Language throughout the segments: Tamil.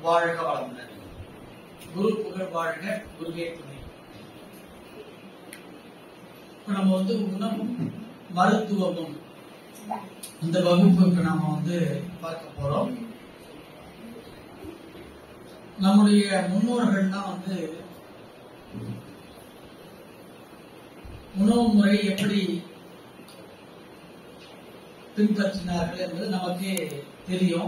வாழ்க வளமுடன் குரு புகழ் வாழ்க குருவே துணை இப்ப நம்ம வந்து உணவும் மருத்துவமும் இந்த வகுப்புக்கு நாம வந்து பார்க்க போறோம் நம்முடைய முன்னோர்கள்லாம் வந்து உணவு முறை எப்படி பின்பற்றினார்கள் என்பது நமக்கே தெரியும்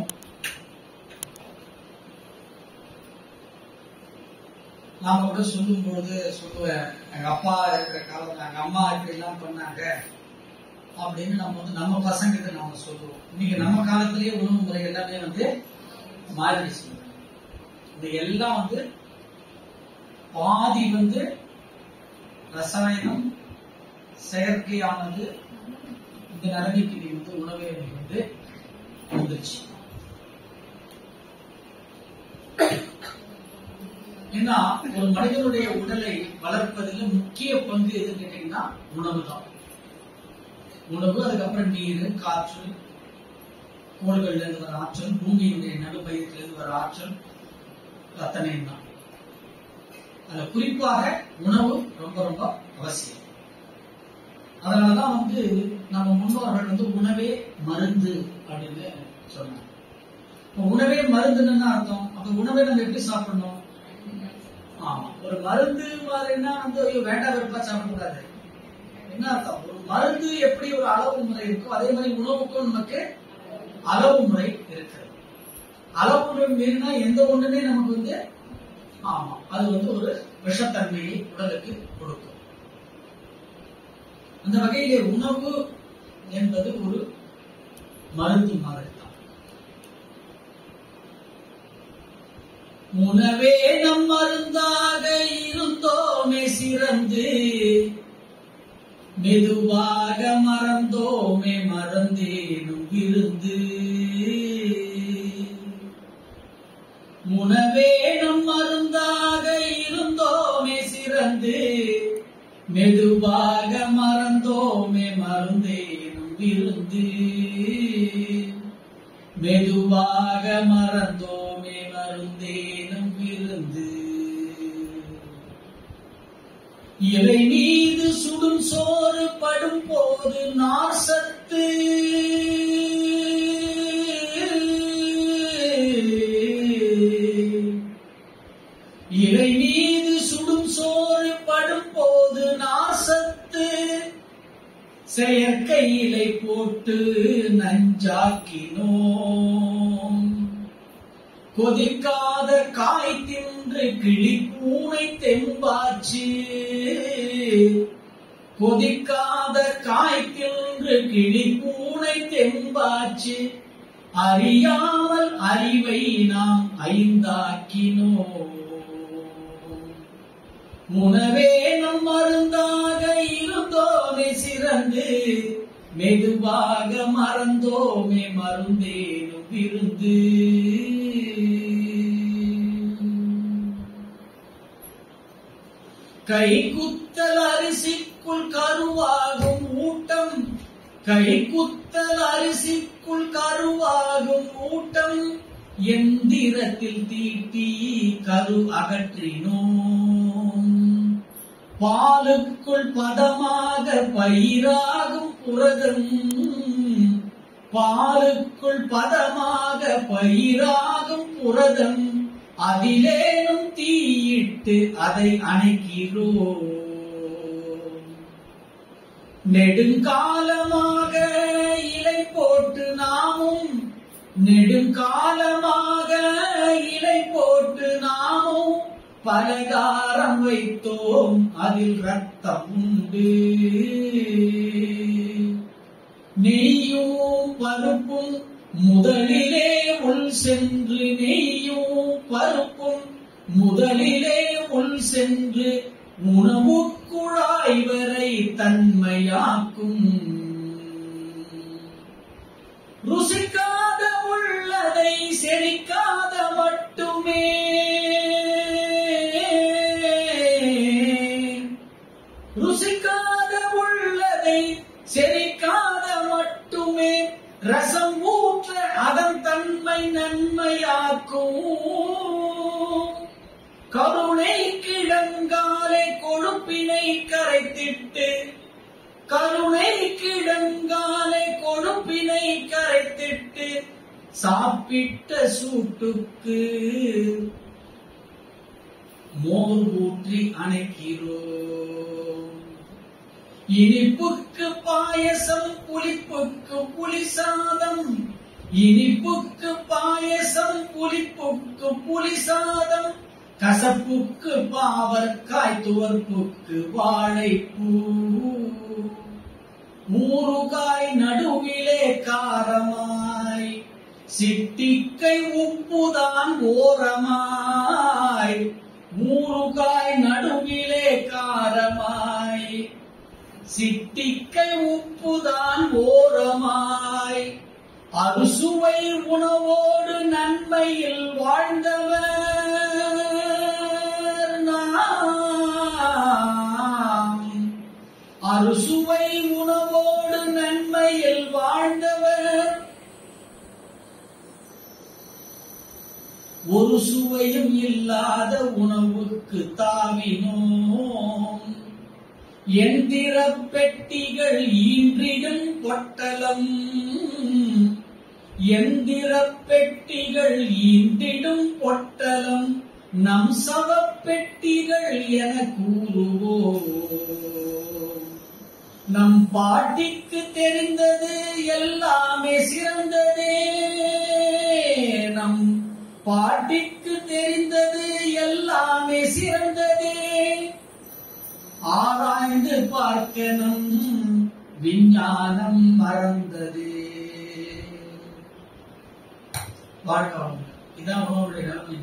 நாம கூட சொல்லும் பொழுது சொல்லுவேன் எங்க அப்பா இருக்கிற காலத்துல எங்க அம்மா இப்படி எல்லாம் பண்ணாங்க அப்படின்னு நம்ம வந்து நம்ம பசங்கிட்ட நாம சொல்லுவோம் இன்னைக்கு நம்ம காலத்திலேயே உணவு முறை எல்லாமே வந்து மாறிடுச்சு இது எல்லாம் வந்து பாதி வந்து ரசாயனம் செயற்கையானது இந்த நிலைமைக்கு நீ வந்து உணவே இன்னைக்கு வந்து வந்துருச்சு ஏன்னா ஒரு மனிதனுடைய உடலை வளர்ப்பதில் முக்கிய பங்கு எதுன்னு கேட்டீங்கன்னா உணவு தான் உணவு அதுக்கப்புறம் நீர் காற்று கோள்கள்ல இருந்து வர ஆற்றல் பூமியினுடைய நடுப்பயிர்ல இருந்து வர ஆற்றல் அத்தனையும் தான் அதுல குறிப்பாக உணவு ரொம்ப ரொம்ப அவசியம் அதனாலதான் வந்து நம்ம முன்னோர்கள் வந்து உணவே மருந்து அப்படின்னு சொன்னாங்க இப்ப உணவே மருந்துன்னு அர்த்தம் அப்ப உணவை நம்ம எப்படி சாப்பிடணும் ஆமா ஒரு மருந்து மாதிரின்னா வந்து ஐயோ வேண்டாம் வெறுப்பா சாப்பிடக்கூடாது என்ன அர்த்தம் ஒரு மருந்து எப்படி ஒரு அளவு முறை இருக்கோ அதே மாதிரி உணவுக்கும் நமக்கு அளவு முறை இருக்கிறது அளவு முறை மீறினா எந்த ஒண்ணுமே நமக்கு வந்து ஆமா அது வந்து ஒரு விஷத்தன்மையை உடலுக்கு கொடுக்கும் அந்த வகையிலே உணவு என்பது ஒரு மருந்து மாதிரி தான் உணவே நம் மருந்தாக இருந்தோமே சிறந்து மெதுவாக மறந்தோமே மறந்தேனும் விருந்து உணவே நம் மருந்தாக இருந்தோமே சிறந்து மெதுவாக மறந்தோமே மருந்தேனும் விருந்து மெதுவாக மறந்தோமே மருந்தேனும் விருந்து இலை மீது சுடும் சோறு படும் போது நாசத்து இலை மீது சுடும் சோறு படும் போது நாசத்து செயற்கை இலை போட்டு நஞ்சாக்கினோம் கொதிக்காத காய் தின்று கிளி பூனை தெம்பாச்சு கொதிக்காத காய் தின்று கிளி பூனை தெம்பாச்சு அறியாமல் அறிவை நாம் ஐந்தாக்கினோம் உணவே நம் மருந்தாக இருந்தோமே சிறந்து மெதுவாக மறந்தோமே மருந்தேனும் விருந்து கை குத்தல் அரிசிக்குள் கருவாகும் ஊட்டம் கை குத்தல் அரிசிக்குள் கருவாகும் ஊட்டம் எந்திரத்தில் தீட்டி கரு அகற்றினோம் பாலுக்குள் பதமாக பயிராகும் புரதம் பாலுக்குள் பதமாக பயிராகும் புரதம் அதிலேனும் தீயிட்டு அதை அணைக்கிறோம் நெடுங்காலமாக இலை போட்டு நாமும் நெடுங்காலமாக இலை போட்டு நாமும் பலகாரம் வைத்தோம் அதில் ரத்தம் உண்டு நெய்யும் பருப்பும் முதலிலே உள் சென்று நெய்யும் பருப்பும் முதலிலே உள் சென்று உணவு குழாய் வரை தன்மையாக்கும் ருசிக்காத உள்ளதை செரிக்காத மட்டுமே ருசிக்காத உள்ளதை செரிக்காத மட்டுமே ரசம் ஊற்ற அதன் தன்மை நன்மையாக்கும் கிடங்காலே கொழுப்பினை கரைத்திட்டு கருணை கிடங்காலே கொழுப்பினை கரைத்திட்டு சாப்பிட்ட சூட்டுக்கு மோர் ஊற்றி அணைக்கிறோம் இனிப்புக்கு பாயசம் புளிப்புக்கு புளி சாதம் இனிப்புக்கு பாயசம் புளிப்புக்கு புளி சாதம் கசப்புக்கு பாவற்காய் துவர்ப்புக்கு வாழைப்பூ ஊறுகாய் நடுவிலே காரமாய் சிட்டிக்கை உப்புதான் ஓரமாய் ஊறுகாய் நடுவிலே காரமாய் சிட்டிக்கை உப்புதான் ஓரமாய் அறுசுவை உணவோடு நன்மையில் வாழ்ந்தவர் நாம் அறுசுவை உணவோடு நன்மையில் வாழ்ந்தவர் ஒரு சுவையும் இல்லாத உணவுக்கு தாவினோம் எந்திர பெட்டிகள் ஈன்றிடும் பொட்டலம் எந்திர பெட்டிகள் ஈண்டிடும் பொட்டலம் நம் சவப்பெட்டிகள் என கூறுவோம் நம் பாட்டிக்கு தெரிந்தது எல்லாமே சிறந்ததே நம் பாட்டிக்கு தெரிந்தது எல்லாமே சிறந்ததே ஆராய்ந்து பார்க்கணும் விஞ்ஞானம் மறந்தது வாழ்க்கை இதான் உணவுடைய நிலைமை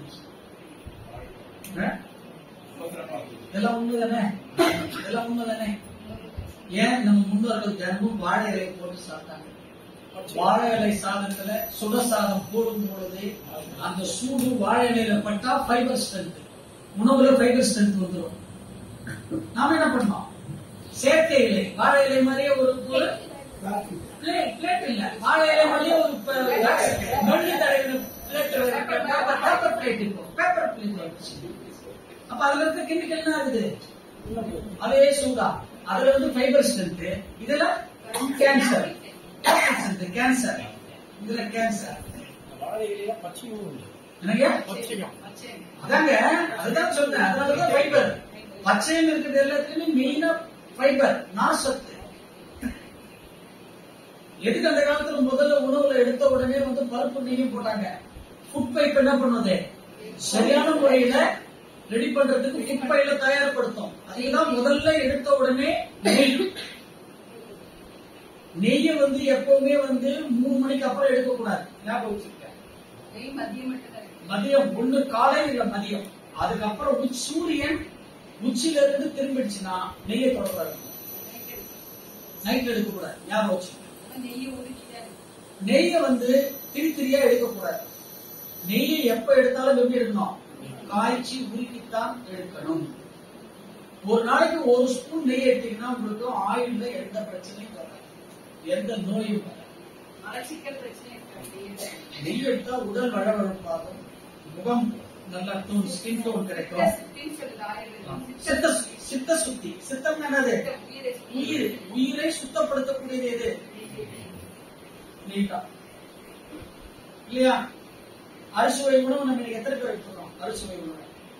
இதெல்லாம் உண்மைதானே இதெல்லாம் உண்மைதானே ஏன் நம்ம முன்னோர்கள் தினமும் வாழை இலை போட்டு சாப்பிட்டாங்க வாழை இலை சாதத்துல சுட சாதம் போடும் பொழுது அந்த சூடு வாழை இலையில பட்டா ஃபைபர் ஸ்ட்ரென்த் உணவுல ஃபைபர் ஸ்ட்ரென்த் வந்துடும் நாம என்ன பண்ணோம் செயற்கை இலை வாழை இலை மாதிரியே ஒரு ஒரு பிளேட் பிளேட் இல்ல வாழை இலை மாதிரியே ஒரு மண்ணு தடவின பிளேட் பேப்பர் பிளேட் இருக்கும் பேப்பர் பிளேட் வச்சு அப்ப அதுல இருக்க கெமிக்கல் என்ன ஆகுது அதே சூடா அதுல வந்து ஃபைபர் ஸ்ட்ரென்த் இதுல கேன்சர் கேன்சர் இதுல கேன்சர் வாழையில பச்சையும் உண்டு எனக்கு பச்சையும் அதாங்க அதுதான் சொன்னேன் அதனாலதான் ஃபைபர் பச்சையம் இருக்கிறது எல்லாத்துலயுமே மெயினா ஃபைபர் நார்சத்து எதுக்கு அந்த காலத்துல முதல்ல உணவுல எடுத்த உடனே வந்து பருப்பு நெய்யும் போட்டாங்க ஃபுட் பைப் என்ன பண்ணுது சரியான முறையில ரெடி பண்றதுக்கு ஃபுட் பைல தயார்படுத்தும் அதுதான் முதல்ல எடுத்த உடனே நெய் நெய்ய வந்து எப்பவுமே வந்து மூணு மணிக்கு அப்புறம் எடுக்க கூடாது ஞாபகம் வச்சுக்கேன் மதியம் ஒண்ணு காலை இல்ல மதியம் அதுக்கப்புறம் உச்சி சூரியன் உச்சில இருந்து திரும்பிடுச்சுன்னா நெய்யை தொடக்கூடாது நைட் எடுக்க கூடாது ஞாபகம் வச்சுக்கோங்க நெய்ய வந்து திரி திரியா எடுக்கக்கூடாது நெய்யை எப்ப எடுத்தாலும் எப்படி எடுக்கணும் காய்ச்சி உருக்கித்தான் எடுக்கணும் ஒரு நாளைக்கு ஒரு ஸ்பூன் நெய் எடுத்தீங்கன்னா உங்களுக்கு ஆயில்ல எந்த பிரச்சனையும் வராது எந்த நோயும் வராது நெய் எடுத்தா உடல் வளவழப்பாகும் முகம் நல்லா டோன் ஸ்கின் டோன் கிடைக்கும் சித்த சு- சித்த சுத்தி சித்தம் என்னது உயிர் உயிரை சுத்தப்படுத்தக்கூடியது எது நீட்டா இல்லையா அறுசுவை உணவு நம்ம இன்னைக்கு எத்தனை பேர் எடுத்துக்கிறோம் அறுசுவை உணவு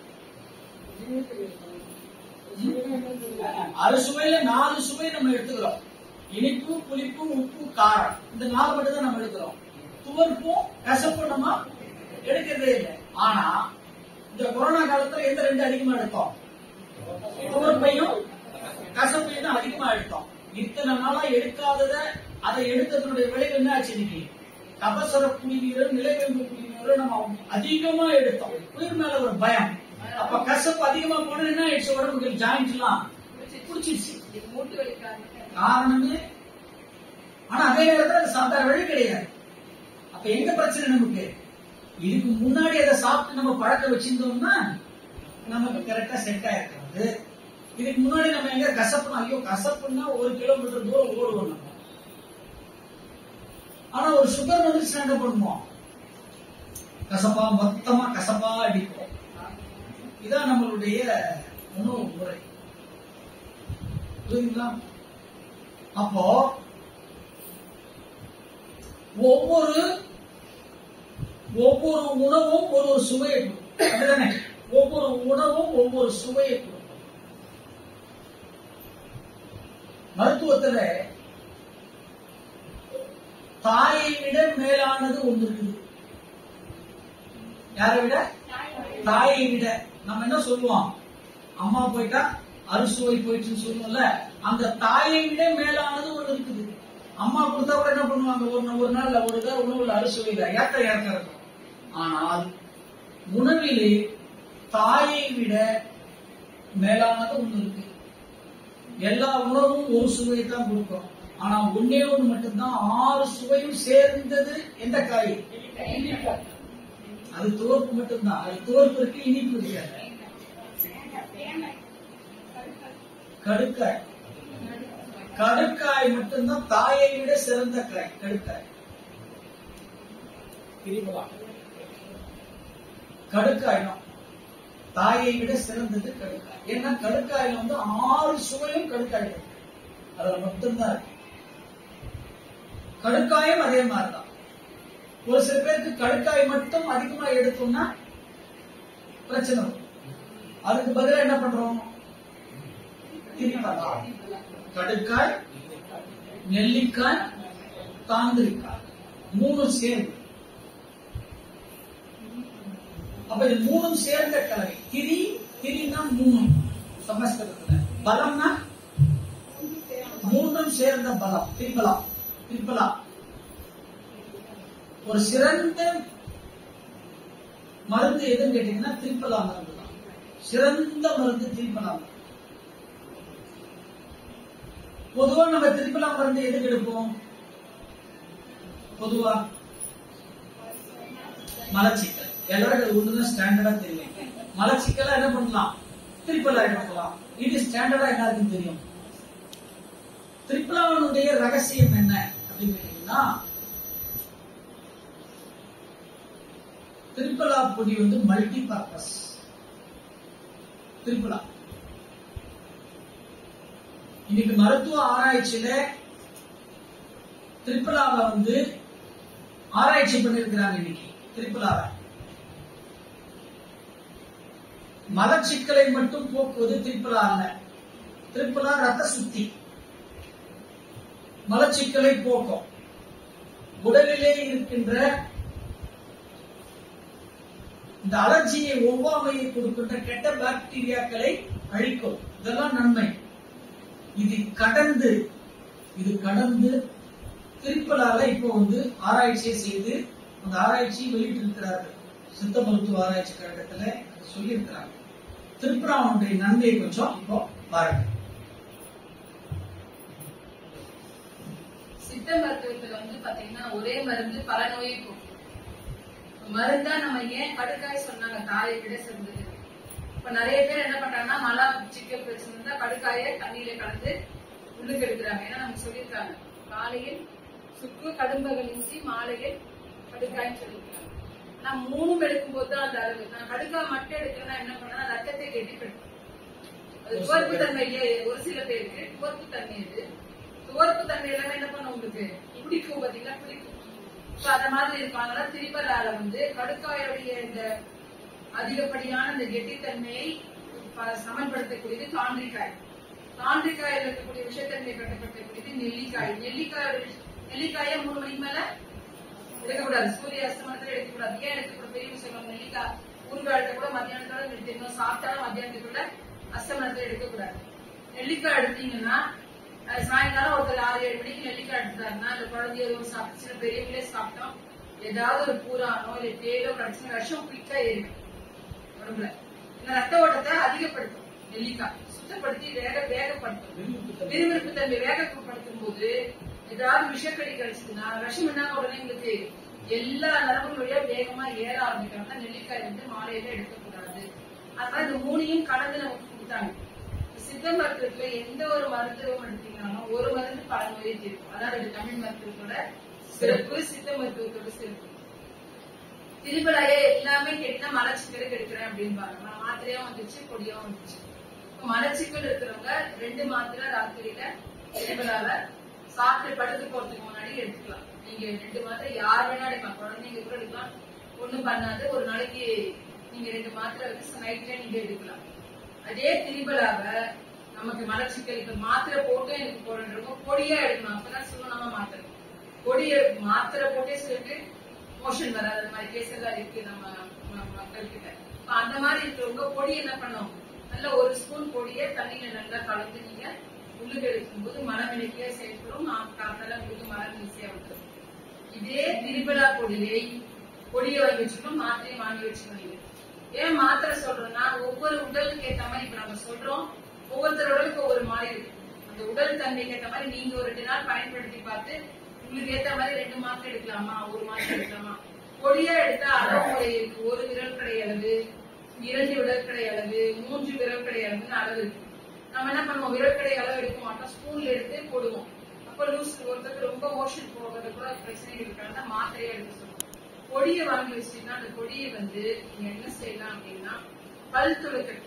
அறுசுவையில நாலு சுவை நம்ம எடுத்துக்கிறோம் இனிப்பு புளிப்பு உப்பு காரம் இந்த நாலு மட்டும் தான் நம்ம எடுக்கிறோம் துவர்ப்பும் கசப்பும் நம்ம எடுக்கிறதே இல்லை ஆனா இந்த கொரோனா காலத்துல எந்த ரெண்டு அதிகமா எடுத்தோம் துவர்ப்பையும் கசப்பையும் தான் அதிகமா எடுத்தோம் இத்தனை நாளா எடுக்காதத அதை எடுத்ததனுடைய விளைவு என்ன ஆச்சு இன்னைக்கு கபசர குடிநீரும் நிலவேம்பு குடிநீரும் நம்ம அதிகமா எடுத்தோம் குளிர் மேல ஒரு பயம் அப்ப கசப்பு அதிகமா போன என்ன ஆயிடுச்சு உடம்புக்கு ஜாயிண்ட் எல்லாம் புடிச்சிருச்சு காரணமே ஆனா அதே நேரத்துல அது சாப்பிட்ட வழி கிடையாது அப்ப எங்க பிரச்சனை நமக்கு இதுக்கு முன்னாடி அதை சாப்பிட்டு நம்ம பழக்க வச்சிருந்தோம்னா நமக்கு கரெக்டா செட் ஆயிருக்காது இதுக்கு முன்னாடி நம்ம எங்க கசப்புனா ஐயோ கசப்புன்னா ஒரு கிலோமீட்டர் தூரம் ஓடுவோம் நம்ம ஆனா ஒரு சுகர் வந்துச்சுன்னா என்ன பண்ணுவோம் கசப்பா மொத்தமா கசப்பா அடிக்கும் இதான் நம்மளுடைய உணவு முறை புரியுதுங்களா அப்போ ஒவ்வொரு ஒவ்வொரு உணவும் ஒரு ஒரு சுவையை கொடுக்கும் அப்படிதானே ஒவ்வொரு உணவும் ஒவ்வொரு சுவையை கொடுக்கும் மருத்துவத்துல தாயை விட மேலானது ஒன்று இருக்குது யாரை விட தாயை விட நம்ம என்ன சொல்லுவோம் அம்மா போயிட்டா அறுசுவை போயிடுச்சுன்னு சொல்லுவோம்ல அந்த தாயை விட மேலானது ஒன்று இருக்குது அம்மா கொடுத்தா கூட என்ன பண்ணுவாங்க ஒரு நா- ஒரு நாள்ல ஒரு இதாக உணவுல அறுசுவையில ஏற்ற ஏற்ற இருக்கும் ஆனால் உணவிலே தாயை விட மேலானது ஒன்று இருக்கு எல்லா உணவும் ஒரு சுவையை தான் கொடுக்கும் ஆனா ஒன்னே ஒண்ணு மட்டும்தான் ஆறு சுவையும் சேர்ந்தது எந்த காய் அது துவர்ப்பு மட்டும்தான் அது துவர்ப்பு இருக்கு இனிப்பு இருக்காது கடுக்காய் கடுக்காய் மட்டும்தான் தாயை விட சிறந்த காய் கடுக்காய் திரிபலா கடுக்காய் தான் தாயை விட சிறந்தது கடுக்காய் ஏன்னா கடுக்காயில வந்து ஆறு சுவையும் கடுக்காய் இருக்கு அதுல மட்டும்தான் இருக்கு கடுக்காயும் அதே மாதிரிதான் ஒரு சில பேருக்கு கடுக்காய் மட்டும் அதிகமா எடுத்தோம்னா பிரச்சனை வரும் அதுக்கு பதிலா என்ன பண்றோம் திரிபலா கடுக்காய் நெல்லிக்காய் தாந்திரிக்காய் மூணு சேர்ந்து அப்ப இது மூணும் சேர்ந்த கலவை திரி திரினா மூணு சமஸ்கிருதத்துல பலம்னா மூன்றும் சேர்ந்த பலம் திரிபலம் திரிபலா ஒரு சிறந்த மருந்து எதுன்னு கேட்டீங்கன்னா திரிபலா மருந்து தான் சிறந்த மருந்து திரிபலா மருந்து பொதுவா நம்ம திரிபலா மருந்து எதுக்கு எடுப்போம் பொதுவா மலச்சிக்கல் எல்லாருக்கும் அது ஒண்ணுதான் ஸ்டாண்டர்டா தெரியும் மலச்சிக்கலா என்ன பண்ணலாம் திரிபலா எடுக்கலாம் இது ஸ்டாண்டர்டா எல்லாருக்கும் தெரியும் திரிபலாவனுடைய ரகசியம் என்ன அப்படின்னு கேட்டீங்கன்னா திரிபலா பொடி வந்து மல்டி பர்பஸ் திரிபலா இன்னைக்கு மருத்துவ ஆராய்ச்சியில திரிபலாவை வந்து ஆராய்ச்சி பண்ணிருக்கிறாங்க இன்னைக்கு திரிபலாவை மலச்சிக்கலை மட்டும் போக்குவது திரிபலா அல்ல திரிபலா ரத்த சுத்தி மலச்சிக்கலை போக்கும் உடலிலே இருக்கின்ற இந்த அலர்ஜியை ஒவ்வாமையை கொடுக்கின்ற கெட்ட பாக்டீரியாக்களை அழிக்கும் இதெல்லாம் நன்மை இது கடந்து இது கடந்து திருப்பலால இப்போ வந்து ஆராய்ச்சியை செய்து அந்த ஆராய்ச்சியை வெளியிட்டிருக்கிறார்கள் சித்த மருத்துவ ஆராய்ச்சி கழகத்துல அதை சொல்லியிருக்கிறாங்க திருப்பலாவனுடைய நன்மையை கொஞ்சம் இப்போ பாருங்க சித்த மருத்துவத்துல வந்து பாத்தீங்கன்னா ஒரே மருந்து பல நோயை போக்கும் மருந்தா நம்ம ஏன் கடுக்காய் சொன்னாங்க தாயை விட சிறந்தது இப்ப நிறைய பேர் என்ன பண்றாங்கன்னா மலா சிக்கன் பிரச்சனை இருந்தா கடுக்காயை தண்ணியில கலந்து உள்ளுக்கு எடுக்கிறாங்க ஏன்னா நமக்கு சொல்லியிருக்காங்க காலையில் சுக்கு கடும்பகல் இஞ்சி மாலையில் கடுக்காய்ன்னு சொல்லியிருக்காங்க நான் மூணும் எடுக்கும்போது தான் அந்த அளவு நான் கடுக்காய் மட்டும் எடுக்கிறேன்னா என்ன பண்ணா ரத்தத்தை கெட்டிப்படுத்தும் அது துவர்ப்பு தன்மை இல்லையா ஒரு சில பேருக்கு துவர்ப்பு தன்மை இது துவர்ப்பு தன்மை எல்லாமே என்ன பண்ணும் உங்களுக்கு பிடிக்கும் பாத்தீங்கன்னா பிடிக்கும் So, அந்த மாதிரி இருப்பாங்க திரிபலால வந்து கடுக்காயுடைய இந்த அதிகப்படியான இந்த கெட்டித்தன்மையை ப- சமன்படுத்தக்கூடியது தாண்டிக்காய் தாண்டிக்காயில் இருக்கக்கூடிய விஷத்தன்மையை கட்டுப்படுத்தக்கூடியது நெல்லிக்காய் நெல்லிக்காயோட விஷ- நெல்லிக்காயை மூணு மணிக்கு மேல எடுக்கக்கூடாது சூரிய அஸ்தமனத்துல எடுக்கக்கூடாது ஏன் எடுக்கக்கூடாது பெரிய விஷயம் நெல்லிக்காய் ஊறுகாய்கிட்ட கூட மத்தியானத்தோட நிறுத்திடணும் சாப்பிட்டாலும் மத்தியானத்துக்குள்ள அஸ்தமனத்துல எடுக்கக்கூடாது நெல்லிக்காய் எடுத்தீங்கன்னா அது சாயங்காலம் ஒருத்தர் ஆறு ஏழு மணிக்கு நெல்லிக்காய் எடுத்தாருன்னா அந்த குழந்தைய எதுவும் சாப்பிட்டு பெரியவங்களே சாப்பிட்டோம் ஏதாவது ஒரு பூரானோ இல்ல தேலோ கடிச்சுன்னா விஷம் குயிக்கா ஏறிடும் உடம்புல இந்த ரத்த ஓட்டத்தை அதிகப்படுத்தும் நெல்லிக்காய் சுத்தப்படுத்தி வேக வேகப்படுத்தும் விறுவிறுப்பு தன்மை வேகப்படுத்தும் போது ஏதாவது விஷக்கடி கிடைச்சதுன்னா விஷம் என்ன உடனே எங்களுக்கு எல்லா நரம்புகள் வழியா வேகமா ஏற ஆரம்பிக்கிறாங்க நெல்லிக்காய் வந்து மாலையில எடுக்கக்கூடாது அதனால இந்த மூணையும் கலந்து நமக்கு கொடுத்தாங்க சித்த மருத்துவத்துல எந்த ஒரு மருத்துவம் எடுத்தீங்கன்னாலும் ஒரு மருந்து பல நோயை தீர்க்கும் அதான் இது தமிழ் மருத்துவத்தோட சிறப்பு சித்த மருத்துவத்தோட சிறப்பு திருப்பலாயே எல்லாமே கேட்டா மலச்சிக்கலுக்கு எடுக்கிறேன் அப்படின்பாங்க நான் மாத்திரையும் வந்துச்சு பொடியும் வந்துச்சு இப்ப மலச்சிக்கல் இருக்கிறவங்க ரெண்டு மாத்திரை ராத்திரியில ரெகுலரால சாப்பிட்டு படுத்து போறதுக்கு முன்னாடி எடுத்துக்கலாம் நீங்க ரெண்டு மாத்திரை யார் வேணா எடுக்கலாம் குழந்தைங்க கூட எடுக்கலாம் ஒண்ணும் பண்ணாது ஒரு நாளைக்கு நீங்க ரெண்டு மாத்திரை வச்சு நைட்ல நீங்க எடுக்கலாம் அதே திரிபலாவ நமக்கு மலச்சிக்கல் இப்ப மாத்திரை போட்டு எனக்கு போடுறோம் பொடியா எடுக்கணும் அப்பதான் சுகமா மாத்திரை பொடிய மாத்திரை போட்டே சொல்லிட்டு மோஷன் வராது அந்த மாதிரி கேஸ் எல்லாம் இருக்கு நம்ம ம- மக்கள் கிட்ட இப்ப அந்த மாதிரி இருக்கிறவங்க பொடி என்ன பண்ணும் நல்ல ஒரு ஸ்பூன் பொடிய தண்ணியில நல்லா கலந்து நீங்க உள்ளுக்கு எடுக்கும்போது மனம் இணைக்க செயல்படும் காத்தால உங்களுக்கு மரம் ஈஸியா வந்துடும் இதே திரிபலா பொடியை பொடியை வாங்கி வச்சுக்கணும் மாத்திரையை வாங்கி வச்சுக்கணும் ஏன் மாத்திரை சொல்றோம்னா ஒவ்வொரு உடலுக்கு ஏத்த மாதிரி இப்ப நம்ம சொல்றோம் ஒவ்வொருத்தர் உடலுக்கு ஒவ்வொரு மாதிரி இருக்கு அந்த உடல் தன்மைக்கு ஏத்த மாதிரி நீங்க ஒரு ரெண்டு நாள் பயன்படுத்தி பார்த்து உங்களுக்கு ஏத்த மாதிரி ரெண்டு மாத்திரை எடுக்கலாமா ஒரு மாத்திரை எடுக்கலாமா பொடியா எடுத்தா அளவு முறை இருக்கு ஒரு விரல் கடை அளவு இரண்டு விரல் கடை அளவு மூன்று விரல் கடை அளவுன்னு அளவு இருக்கு நம்ம என்ன பண்ணுவோம் விரல் கடை அளவு எடுக்க மாட்டோம் ஸ்பூன்ல எடுத்து போடுவோம் அப்ப லூஸ் ஒருத்தருக்கு ரொம்ப மோஷன் போகிறது கூட பிரச்சனை இருக்கிறதா மாத்திரையா எடுக்க சொல்லுவோம் பொடியை வாங்கி வச்சுட்டீங்கன்னா அந்த பொடியை வந்து நீங்க என்ன செய்யலாம் அப்படின்னா பல் துளக்கட்டு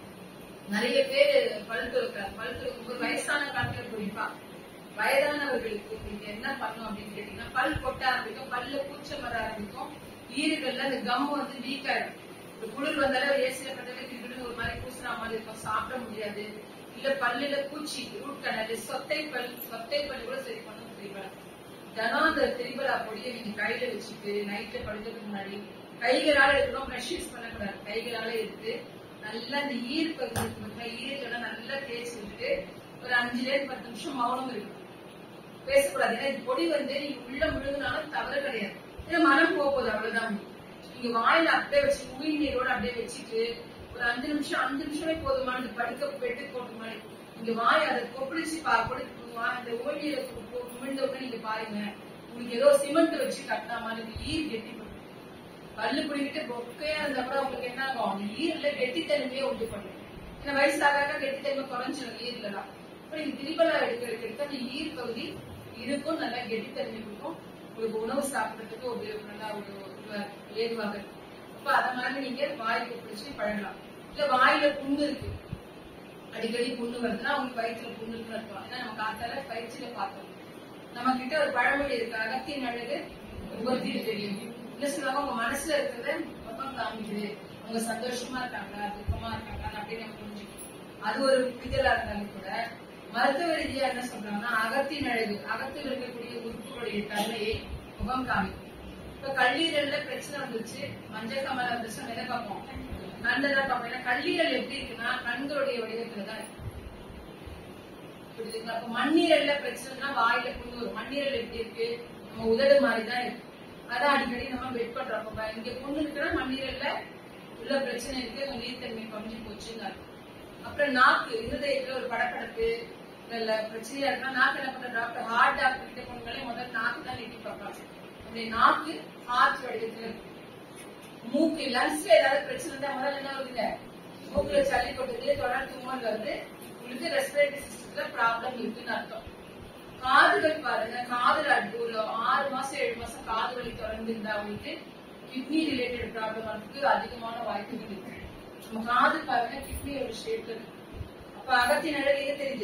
நிறைய பேர் பல் துளக்க பல் துளக்கும் போது வயசான காலத்துல குறிப்பா வயதானவர்களுக்கு நீங்க என்ன பண்ணும் அப்படின்னு கேட்டீங்கன்னா பல் கொட்ட ஆரம்பிக்கும் பல்ல கூச்சம் வர ஆரம்பிக்கும் ஈறுகள்ல அந்த கம் வந்து வீக் ஆயிடும் இப்ப குளிர் வந்தாலும் ஏசில பட்டவே கிட்ட ஒரு மாதிரி கூசுற மாதிரி இருக்கும் சாப்பிட முடியாது இல்ல பல்லுல பூச்சி ரூட் கனல் சொத்தை பல் சொத்தை பல் கூட சரி பண்ண முடியல தினம் அந்த திரிபலா பொடியை நீங்க கையில வச்சுட்டு நைட்ல படுக்கிறதுக்கு முன்னாடி கைகளால எடுக்கணும் ப்ரஷ் யூஸ் பண்ணக்கூடாது கைகளால எடுத்து நல்லா இந்த ஈர் பகுதி இருக்கு பாத்தீங்களா, ஈருக்கெல்லாம் நல்லா தேய்ச்சி விட்டுட்டு ஒரு அஞ்சுல இருந்து பத்து நிமிஷம் மௌனம் இருக்கும் பேசக்கூடாது ஏன்னா இது பொடி வந்து நீங்க உள்ள முழுங்கினாலும் தவறு கிடையாது ஏன்னா மனம் போக போகுது அவ்வளவுதான் நீங்க வாயில அப்படியே வச்சு உமிழ் நீரோட அப்படியே வச்சுட்டு ஒரு அஞ்சு நிமிஷம் அஞ்சு நிமிஷமே போதுமானது படுக்க பெட்டு போட்டு மாதிரி நீங்க வாய் அதை கொப்பளிச்சு பா கொடு வா- அந்த உமிழ் நீரை உமிழ்ந்த உடனே நீங்க பாருங்க உங்களுக்கு ஏதோ சிமெண்ட் வச்சு கட்டின மாதிரி இருக்கு. ஈர் கெட்டி போடும். பல்லு பிடிக்கிட்டு பொக்கையா இருந்தா கூட உங்களுக்கு என்ன ஆகும் அந்த ஈரல கெட்டித்தன்மையே உண்டு பண்ணும் ஏன்னா வயசாக கெட்டித்தன்மை குறைஞ்சிடும் ஈரல தான் அப்புறம் இது திரிபலா எடுக்க எடுக்க எடுக்க அந்த ஈர் பகுதி இதுக்கும் நல்லா கெட்டித்தன்மை கொடுக்கும் உங்களுக்கு உணவு சாப்பிடுறதுக்கு ஒரு நல்லா ஒரு ஒரு ஏதுவாக இருக்கும் அப்ப அத மாதிரி நீங்க வாய்க்கு பிடிச்சு பழகலாம் இல்ல வாயில புண்ணு இருக்கு அடிக்கடி புண்ணு வருதுன்னா உங்களுக்கு வயிற்றுல புண்ணு இருக்குன்னு அர்த்தம் ஏன்னா நம்ம காத்தால பயிற்சியில பார்த்தோம் நம்ம கிட்ட ஒரு பழமொழி இருக்கு அகத்தின் அழகு ஒவ்வொருத்தையும் தெரியும் இல்ல சொல்லுவாங்க உங்க மனசுல இருக்கிறத பக்கம் காமிக்குது அவங்க சந்தோஷமா இருக்காங்க துக்கமா இருக்காங்க அப்படின்னு நம்ம புரிஞ்சுக்கணும் அது ஒரு புரிதலா இருந்தாலும் கூட மருத்துவ ரீதியா என்ன சொல்றாங்கன்னா அகத்தின் அழகு அகத்தில் இருக்கக்கூடிய உறுப்புகளுடைய தன்மையை முகம் காமிக்கும் இப்ப கல்லீரல்ல பிரச்சனை வந்துச்சு மஞ்சள் கமல வந்துச்சு நம்ம எதை பார்ப்போம் கண்ணதான் பார்ப்போம் ஏன்னா கல்லீரல் எப்படி இருக்குன்னா கண்களுடைய வடிவத்துல தான் இருக்கு புரியுதுங்களா அப்ப மண்ணீரல்ல பிரச்சனைனா வாயில புண்ணு வரும் மண்ணீரல் எப்படி இருக்கு நம்ம உதடு மாதிரி தான் இருக்கு அதான் அடிக்கடி நம்ம வெட் பண்றோம் அப்ப இங்க புண்ணு இருக்குன்னா மண்ணீரல்ல உள்ள பிரச்சனை இருக்கு உங்க நீர்த்தன்மை குறைஞ்சு போச்சுங்க அர்த்தம். அப்புறம் நாக்கு இருதயத்துல ஒரு படப்படப்பு இல்ல பிரச்சனையா இருக்குன்னா நாக்கு என்ன பண்ற டாக்டர் ஹார்ட் டாக்டர் கிட்ட போனாலே முதல்ல நாக்கு தான் நீட்டி பார்ப்பாங்க அப்படி நாக்கு ஹார்ட் வடிவத்துல இருக்கு மூக்கு லங்ஸ்ல ஏதாவது பிரச்சனை இருந்தா முதல்ல என்ன வருதுங்க மூக்குல சளி கொட்டுது தொடர்ந்து தும்மல் வருது உங்களுக்கு ரெஸ்பிரேட்டரி சிஸ்டத்துல ப்ராப்ளம் இருக்குன்னு அர்த்தம் காதுகள் பாருங்க காதுல அடி- ஒரு ஆறு மாசம் ஏழு மாசம் காது வலி தொடர்ந்து இருந்தா உங்களுக்கு கிட்னி ரிலேட்டட் ப்ராப்ளம் வரதுக்கு அதிகமான வாய்ப்புகள் இருக்கு நம்ம காது பாருங்க கிட்னியோட ஷேப்ல இருக்கு அப்ப அகத்தின் அழகு எங்க தெரியுது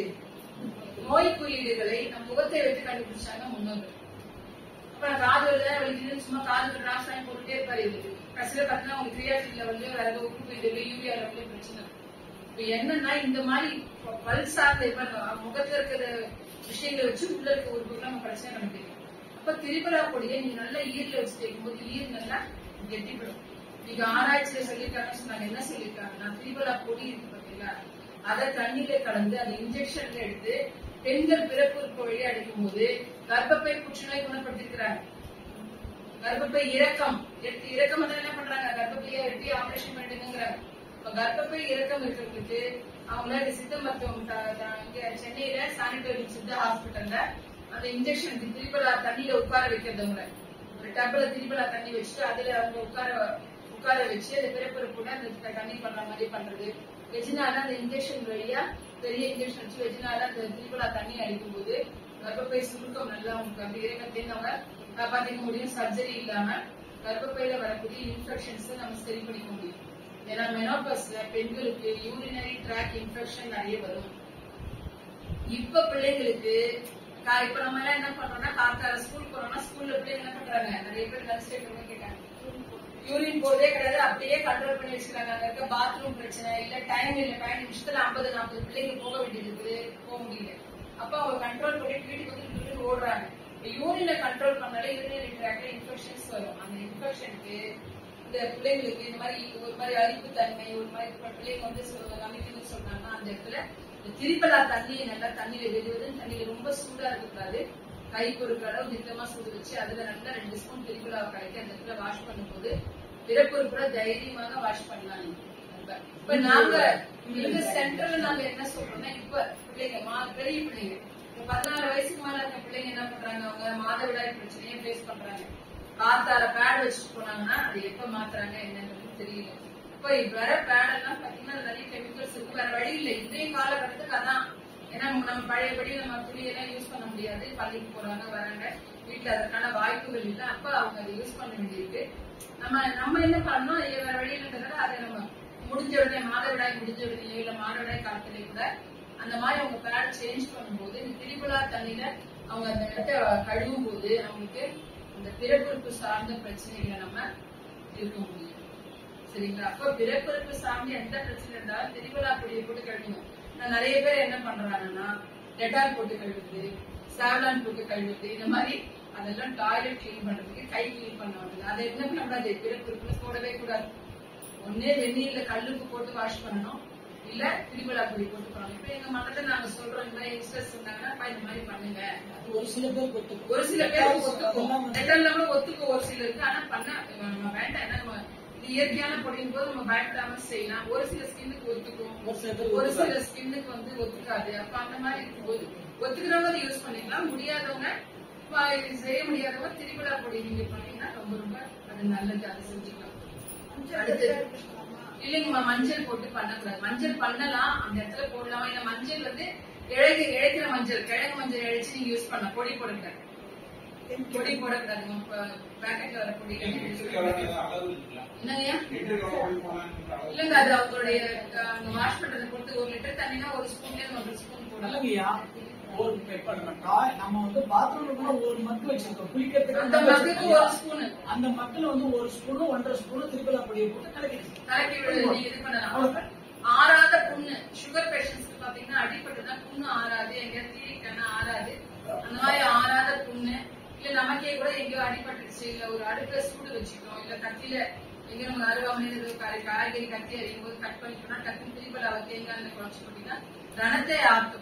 நோய் குறியீடுகளை நம் முகத்தை வைத்து கண்டுபிடிச்சாங்க முன்னோர்கள் அப்ப நான் காது வலிதா வலிக்குதுன்னு சும்மா காதுக்கு டிராப்ஸ் வாங்கி போட்டுட்டே இருப்பாரு இவரு கடைசியில பார்த்தீங்கன்னா உங்களுக்கு கிரியாட்டின்ல வந்து வேற ஏதோ உப்பு போயிடுது யூரியா லெவலில் பிரச்சனை இப்ப என்னன்னா இந்த மாதிரி ப- பல் சார்ந்த இப்ப நம்ம முகத்துல இருக்கிற விஷயங்களை வச்சு உள்ள இருக்க உறுப்புகளை நம்ம பிரச்சனை கண்டுபிடிக்கும் அப்ப திரிபலா பொடியை நீங்க நல்லா ஈரல வச்சு தேய்க்கும்போது ஈர் நல்லா கெட்டிப்படும் நீங்க ஆராய்ச்சியில சொல்லியிருக்காங்கன்னு சொன்னாங்க என்ன சொல்லியிருக்காங்கன்னா திரிபலா பொடி இருக்கு பாத்தீங்களா அதை தண்ணியில கலந்து அதை இன்ஜெக்ஷன்ல எடுத்து பெண்கள் பிறப்பு உறுப்பு வழியா அடிக்கும் போது கர்ப்பப்பை புற்றுநோய் குணப்படுத்திருக்கிறாங்க கர்ப்பப்பை இறக்கம் எடுத்து இறக்கம் வந்து என்ன பண்றாங்க கர்ப்பப்பையை வெட்டி ஆபரேஷன் பண்ணிடுங்கிறாங்க இப்ப கர்ப்பப்பை இறக்கம் இருக்கிறதுக்கு அவங்கள இந்த சித்த மருத்துவம் த- த- இங்க சென்னையில சானிட்டரி சித்த ஹாஸ்பிட்டல்ல அந்த இன்ஜெக்ஷன் திரிபலா தண்ணியில உட்கார வைக்கிறதவங்க ஒரு டப்ல திரிபலா தண்ணி வச்சுட்டு அதுல அவங்க உட்கார உட்கார வச்சு அந்த பிறப்பிறப்புட அந்த த- தண்ணி பண்ற மாதிரி பண்றது வெஜினால அந்த இன்ஜெக்ஷன் வழியா பெரிய இன்ஜெக்ஷன் வச்சு வெஜினால அந்த திரிபலா தண்ணி அடிக்கும் போது கர்ப்பப்பை சுருக்கம் நல்லா உங்களுக்கு அப்படி இறைவத்தையும் நம்ம காப்பாத்திக்க முடியும் சர்ஜரி இல்லாம கர்ப்பப்பையில வரக்கூடிய இன்ஃபெக்ஷன்ஸ் நம்ம சரி பண்ணிக்க முடியும் ஏன்னா மெனோபஸ்ல பெண்களுக்கு யூரினரி ட்ராக் இன்ஃபெக்ஷன் நிறைய வரும் இப்ப பிள்ளைங்களுக்கு கா- இப்ப நம்ம எல்லாம் என்ன பண்றோம்னா காத்தால ஸ்கூல் போறோம்னா ஸ்கூல்ல பிள்ளைங்க என்ன பண்றாங்க நிறைய பேர் கன்சிடர் பண்ணி கேட்டாங்க யூரின் போறதே கிடையாது அப்படியே கண்ட்ரோல் பண்ணி வச்சிருக்காங்க அங்க இருக்க பாத்ரூம் பிரச்சனை இல்ல டைம் இல்ல பதினஞ்சு நிமிஷத்துல ஐம்பது நாற்பது பிள்ளைங்க போக வேண்டியது இருக்குது போக முடியல அப்ப அவங்க கண்ட்ரோல் பண்ணிட்டு வீட்டுக்கு வந்து வீட்டுக்கு ஓடுறாங்க யூரினை கண்ட்ரோல் பண்ணாலே யூரினரி ட்ராக்ல இன்ஃபெக்ஷன்ஸ் வரும் அந்த இன்ஃபெக்ஷனுக்கு இந்த பிள்ளைங்களுக்கு இந்த மாதிரி ஒரு மாதிரி அரிப்பு தன்மை ஒரு மாதிரி இப்ப பிள்ளைங்க வந்து சொ- நமிக்குதுன்னு சொல்றாங்கன்னா அந்த இடத்துல இந்த திரிபலா தண்ணியை நல்லா தண்ணியில வெதுவெதுன்னு தண்ணியில ரொம்ப சூடா இருக்கக்கூடாது கை பொறுக்கிற அளவு திட்டமா சூடு வச்சு அதுல நல்லா ரெண்டு ஸ்பூன் திரிபலாவை கலக்கி அந்த இடத்துல வாஷ் பண்ணும்போது பிறப்புறுப்புற தைரியமாக வாஷ் பண்ணலாம் நீங்க. இப்ப- இப்ப நாங்க எங்க சென்டர்ல நாங்க என்ன சொல்றோம்னா இப்ப பிள்ளைங்க மா- பெரிய பிள்ளைங்க இப்ப பதினாறு வயசுக்கு மேல இருக்க பிள்ளைங்க என்ன பண்றாங்க அவங்க மாதவிடாய் பிரச்சனையை ஃபேஸ் பண்றாங்க காத்தால பேட் வச்சுட்டு போனாங்கன்னா அது எப்ப மாத்துறாங்க என்னன்றது தெரியல இப்ப வர பேட் எல்லாம் பாத்தீங்கன்னா அதுல நிறைய கெமிக்கல்ஸ் இருக்கு வேற வழி இல்லை இன்றைய காலகட்டத்துக்கு அதான் ஏன்னா நம்ம நம்ம பழையபடி நம்ம துணியெல்லாம் யூஸ் பண்ண முடியாது பள்ளிக்கு போறாங்க வராங்க வீட்டுல அதற்கான வாய்ப்புகள் இல்லை அப்ப அவங்க அதை யூஸ் பண்ண வேண்டியிருக்கு நம்ம நம்ம என்ன பண்ணணும் இது வேற வழி இல்லைன்றதால அதை நம்ம முடிஞ்ச உடனே மாதவிடாய் முடிஞ்ச உடனே இல்ல மாதவிடாய் காலத்திலே கூட அந்த மாதிரி அவங்க பேட் சேஞ்ச் பண்ணும்போது இந்த திரிபுலா தண்ணியில அவங்க அந்த இடத்த கழுவும் போது அவங்களுக்கு இந்த பிறப்புறுப்பு சார்ந்த பிரச்சனைகளை நம்ம இருக்க முடியும் சரிங்களா அப்ப பிறப்புறுப்பு சார்ந்த எந்த பிரச்சனை இருந்தாலும் திரிபுலா பொடியை போட்டு கழுவணும் நான் நிறைய பேர் என்ன பண்றாங்கன்னா டெட்டால் போட்டு கழுவுது சாவ்லான் போட்டு கழுவுது இந்த மாதிரி அதெல்லாம் டாய்லெட் கிளீன் பண்றதுக்கு கை கிளீன் பண்ணுவாங்க அதை என்ன பண்ணக்கூடாது பிறப்புறுப்புல போடவே கூடாது ஒண்ணே வெந்நீர்ல கல்லுப்பு போட்டு வாஷ் பண்ணணும் இல்ல திரிபலா பொடி போட்டு பண்ணணும் இப்ப எங்க மட்டத்துல நாங்க சொல்றோம் இந்த மாதிரி யங்ஸ்டர்ஸ் சொன்னாங்கன்னா "அப்பா, இந்த மாதிரி பண்ணுங்க அது ஒரு சில பேருக்கு ஒத்துக்கும் ஒரு சில பேருக்கு ஒத்துக்கும் அதெல்லாம் வந்து- லெட்டர்ல கூட ஒத்துக்கும் ஒரு சிலருக்கு ஆனா பண்ண நம்ம வேண்டாம் ஏன்னா நம்ம இது இயற்கையான பொடியும் போது நம்ம பயப்படாம செய்யலாம் ஒரு சில ஸ்கின்னுக்கு ஒத்துக்கும் ஒரு சில பேருக்கு ஒரு சில ஒத்துக்காது. ஸ்கின்னுக்கு வந்து ஒத்துக்காது அப்ப அந்த மாதிரி இருக்கும்போது ஒத்துக்கிறவங்க அதை யூஸ் பண்ணிக்கலாம் முடியாதவங்க வா- இது செய்ய முடியாதவங்க திரிபுலா பொடி நீங்க பண்ணீங்கன்னா ரொம்ப ரொம்ப அது நல்லது அதை செஞ்சுக்கலாம் அடுத்து இல்லைங்கம்மா மஞ்சள் போட்டு பண்ணக்கூடாது மஞ்சள் பண்ணலாம் அந்த இடத்துல போடலாம் இல்ல மஞ்சள் வந்து இழகு இழைக்கிற மஞ்சள் கிழங்கு மஞ்சள் இழைச்சு நீங்க யூஸ் பண்ணலாம் பொடி போடக்கூடாது பொடி போடக்கூடாதுங்க பேக்கெட்ல வர பொடி என்னங்கய்யா இல்லங்க அது அவங்களுடைய அஹ், அவங்க வாஷ் பண்றதை பொறுத்து ஒரு லிட்டர் தண்ணினா ஒரு ஸ்பூன்ல இருந்து ஒன்றரை ஸ்பூன் போடலாம் நல்லங்கய்யா ஒரு இப்ப நம்ம டா- நம்ம வந்து பாத்ரூம்ல கூட ஒரு மக்கு வச்சிருக்கோம் குளிக்கிறதுக்கு அந்த மக்கு மக்குக்கு வச்சிருக்கோம். ஒரு ஸ்பூன் அந்த மக்கள் வந்து ஒரு ஸ்பூனும் ஒன்றரை ஸ்பூனும் திருப்பலா பொடியை போட்டு கலக்கிடுச்சு கலக்கி விடு நீங்க இது பண்ணலாம் அவ்வளவுதான். ஆறாத புண்ணு சுகர் பேஷண்ட்ஸ்க்கு பாத்தீங்கன்னா அடிபட்டுனா புண்ணு ஆறாது எங்கேயாவது தீரிட்டனா ஆறாது அந்த மாதிரி ஆறாத புண்ணு இல்ல நமக்கே கூட எங்கேயோ அடிபட்டுருச்சு இல்ல ஒரு அடுப்ப சூடு வச்சுக்கணும் இல்ல கத்தியில எங்க நம்ம அருவாமனையில ஏதோ காய் காய்கறி கத்தி அறியும் போது கட் பண்ணிட்டோம்னா டக்குனு திருப்பல அவ தேங்காய் குழச்சு போட்டீங்கன்னா ரணத்தை ஆட்டும்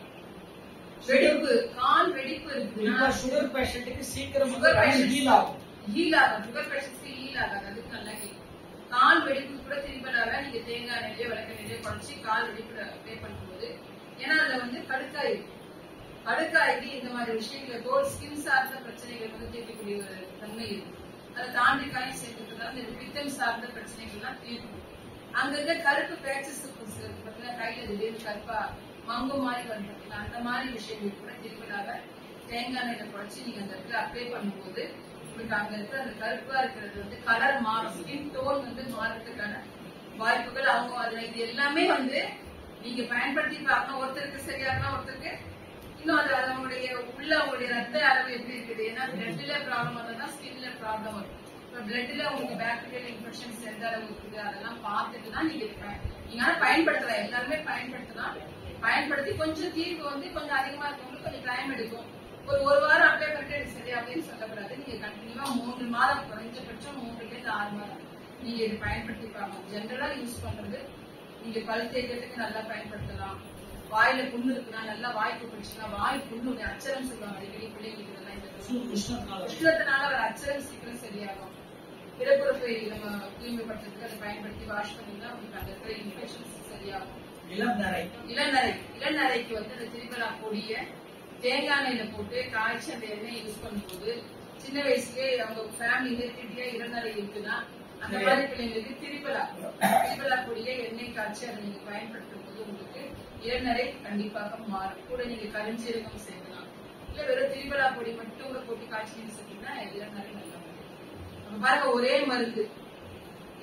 வெடிப்பு கால் வெடிப்பு இருக்குன்னா இப்ப சுகர் பேஷண்ட்டுக்கு சீக்கிரம் சுகர் ஹீல் ஆகும் ஹீல் ஆகும் சுகர் பேஷண்ட்ஸ்க்கு ஹீல் ஆகாது அதுக்கு நல்லா கேட்கும் கால் வெடிப்பு கூட திருப்பலாக நீங்க தேங்காய் நெல்லையோ விளக்க நெல்லையோ குழச்சி கால் வெடிப்பு அப்ளை பண்ணும்போது ஏன்னா அதுல வந்து கடுக்காய் இருக்கு. கடுக்காய்க்கு இந்த மாதிரி விஷயங்களை தோல் ஸ்கின் சார்ந்த பிரச்சனைகள் வந்து தீர்க்கக்கூடிய ஒரு தன்மை இருக்கு அதை தாண்டி காயும் சேர்த்துக்கிறதால இந்த பித்தம் சார்ந்த பிரச்சனைகள்லாம் தீர்க்கும் அங்கங்க கருப்பு பேச்சஸ் பார்த்தீங்கன்னா கையில திடீர்னு கருப்பா மங்கு மாதிரி வரும் பார்த்தீங்களா அந்த மாதிரி விஷயங்கள் கூட திருப்பலாக தேங்காய் எண்ணெயில குழச்சி நீங்க அந்த இடத்துல அப்ளை பண்ணும்போது உங்களுக்கு அங்க இருக்கிற அந்த கருப்பா இருக்கிறது வந்து கலர் மாறும் ஸ்கின் டோன் வந்து மாறதுக்கான வாய்ப்புகள் அவங்க அதுல இது எல்லாமே வந்து நீங்க பயன்படுத்தி பார்க்கணும் ஒருத்தருக்கு சரியா இருக்கா ஒருத்தருக்கு இன்னும் அது அவங்களுடைய உள்ள அவங்களுடைய ரத்த அளவு எப்படி இருக்குது ஏன்னா பிளட்ல ப்ராப்ளம் வந்தா ஸ்கின்ல ப்ராப்ளம் வரும் இப்ப பிளட்ல உங்களுக்கு பாக்டீரியல் இன்ஃபெக்ஷன்ஸ் எந்த அளவு இருக்குது அதெல்லாம் பார்த்துட்டு தான் நீங்க இது பயன்- நீங்க ஆனா பயன்படுத்தலாம் எல்லாருமே பயன்படுத்தலாம் பயன்படுத்தி கொஞ்சம் தீர்வு வந்து கொஞ்சம் அதிகமா இருக்கவங்களுக்கு கொஞ்சம் டைம் எடுக்கும் ஒரு ஒரு வாரம் அப்ளை பண்ணிட்டு எனக்கு சரி அப்படின்னு சொல்லக்கூடாது நீங்க கண்டினியூவா மூன்று மாதம் குறைஞ்சபட்சம் மூன்றுல இருந்து ஆறு மாதம் நீங்க இது பயன்படுத்தி பார்க்கணும் ஜென்ரலா யூஸ் பண்றது நீங்க பல் தேய்க்கிறதுக்கு நல்லா பயன்படுத்தலாம் வாயில புண்ணு இருக்குன்னா நல்லா வாய்ப்பு பிடிச்சுன்னா வாய் புண்ணு ஒரு அச்சரம் சொல்லுவாங்க அடிக்கடி பிள்ளைங்களுக்கு இதெல்லாம் இந்த பிரச்சனை. உஷ்ணத்தினால உஷ்ணத்தினால ஒரு அச்சரம் சீக்கிரம் சரியாகும் பிறப்புறுப்பை நம்ம தூய்மைப்படுத்துறதுக்கு அதை பயன்படுத்தி வாஷ் பண்ணிங்கன்னா உங்களுக்கு அந்த இருக்கிற இன்ஃபெக்ஷன்ஸ் சரியாகும் இளம் நிறை இளநரை இளநரைக்கு வந்து அந்த திரிபலா பொடிய தேங்காய் எண்ணெயில போட்டு காய்ச்சி அந்த எண்ணெயை யூஸ் பண்ணும்போது சின்ன வயசுலயே அவங்க ஃபேமிலியில திட்டியா இளநரை இருக்குன்னா அந்த மாதிரி பிள்ளைங்களுக்கு திரிபலா திரிபலா பொடிய எண்ணெய் காய்ச்சி அதை நீங்க பயன்படுத்தும் போது உங்களுக்கு இளநரை கண்டிப்பாக மாறும் கூட நீங்க கருஞ்சீரகம் சேர்க்கலாம் இல்ல வெறும் திரிபலா பொடி மட்டும் கூட போட்டு காய்ச்சி நீங்க செஞ்சீங்கன்னா இளநரை நல்லா வரும். நம்ம பாருங்க ஒரே மருந்து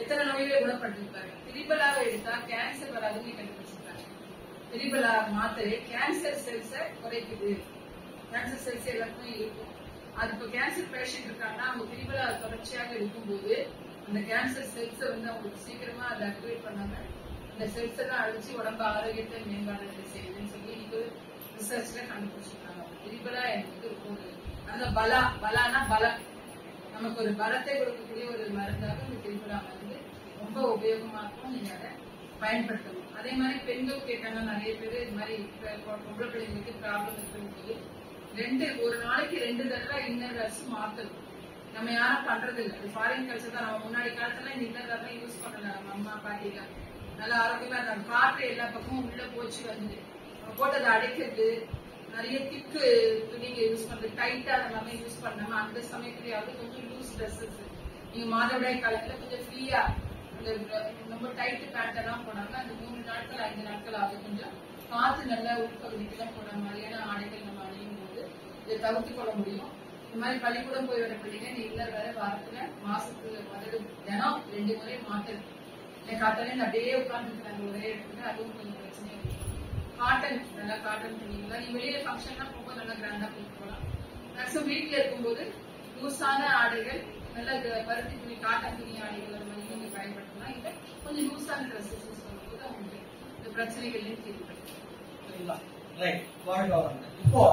எத்தனை நோய்களை குணப்படுத்திருப்பாரு திரிபலாவை எடுத்தா கேன்சர் வராதுன்னு கண்டுபிடிச்சிருக்காங்க திரிபலா மாத்திரை கேன்சர் செல்ஸை குறைக்குது கேன்சர் செல்ஸ் எல்லாருக்கும் இருக்கும் அது இப்போ கேன்சர் பேஷண்ட் இருக்காங்கன்னா அவங்க திரிபலா தொடர்ச்சியாக இருக்கும்போது அந்த கேன்சர் செல்ஸை வந்து அவங்களுக்கு சீக்கிரமா அதை அக்டிவேட் பண்ணாம இந்த செல்ஸ் எல்லாம் அழிச்சு உடம்பு ஆரோக்கியத்தை மேம்பாடு செய்யுதுன்னு சொல்லி இப்போ ரிசர்ச்ல கண்டுபிடிச்சிருக்காங்க திரிபலா எனக்கு ஒரு அந்த பலா பலானா பலம் நமக்கு ஒரு பலத்தை கொடுக்கக்கூடிய ஒரு மருந்தாக இந்த திரிபுரா மருந்து ரொம்ப உபயோகமா இருக்கும் நீங்க அதை பயன்படுத்தணும் அதே மாதிரி பெண்கள் கேட்டாங்க நிறைய பேர் இது மாதிரி இப்ப பொம்பளை பிள்ளைங்களுக்கு ப்ராப்ளம் இருக்கும்போது ரெண்டு ஒரு நாளைக்கு ரெண்டு தடவை இன்னர் வேர்ஸ் மாத்தணும் நம்ம யாரும் பண்றது இல்ல அது ஃபாரின் கல்ச்சர் தான் நம்ம முன்னாடி காலத்துல இந்த இன்னர் வேர்லாம் யூஸ் பண்ணல நம்ம அம்மா பாட்டிலாம் நல்லா ஆரோக்கியமா இருந்தாங்க காற்று எல்லா பக்கமும் உள்ள போச்சு வந்து நம்ம போட்டு அதை அடைக்கிறது நிறைய திக்கு துணிங்க யூஸ் பண்றது டைட்டா எல்லாமே யூஸ் பண்ணாம அந்த சமயத்துலயாவது கொஞ்சம் லூஸ் ட்ரெஸ்ஸஸ் நீங்க மாதவிடாய் காலத்துல கொஞ்சம் ஃப்ரீயா அந்த ரொம்ப டைட் பேண்ட் எல்லாம் போடாம அந்த மூணு நாட்கள் ஐந்து நாட்கள் ஆகுது கொஞ்சம் காத்து நல்லா உள்பகுதிக்கு எல்லாம் போட மாதிரியான ஆடைகள் நம்ம அணியும் போது இதை தவிர்த்து கொள்ள முடியும் இந்த மாதிரி பள்ளிக்கூடம் போய் வர பிள்ளைங்க இந்த இல்லர் வேற வாரத்துல மாசத்துல முதல்ல தினம் ரெண்டு முறை மாத்தணும் இந்த காத்தாலே அப்படியே உட்கார்ந்துருக்காங்க ஒரே இடத்துல அதுவும் கொஞ்சம் பிரச்சனை இருக்கு காட்டன் நல்லா காட்டன் துணிங்களா நீ வெளியில ஃபங்க்ஷன்லாம் போகும்போது நல்லா கிராண்டா போட்டு போகலாம் மேக்ஸிமம் வீட்டுல இருக்கும்போது லூஸான ஆடைகள் நல்ல க- பருத்தி துணி காட்டன் துணி ஆடைகள் அந்த மாதிரி நீங்க பயன்படுத்தலாம் இல்ல கொஞ்சம் லூஸான ட்ரெஸ்ஸஸ் யூஸ் பண்ணும்போது அவங்களுக்கு இந்த பிரச்சனைகளையும் தீர்வு சரிங்களா ரைட் வாழ்க வளமுடன். இப்போ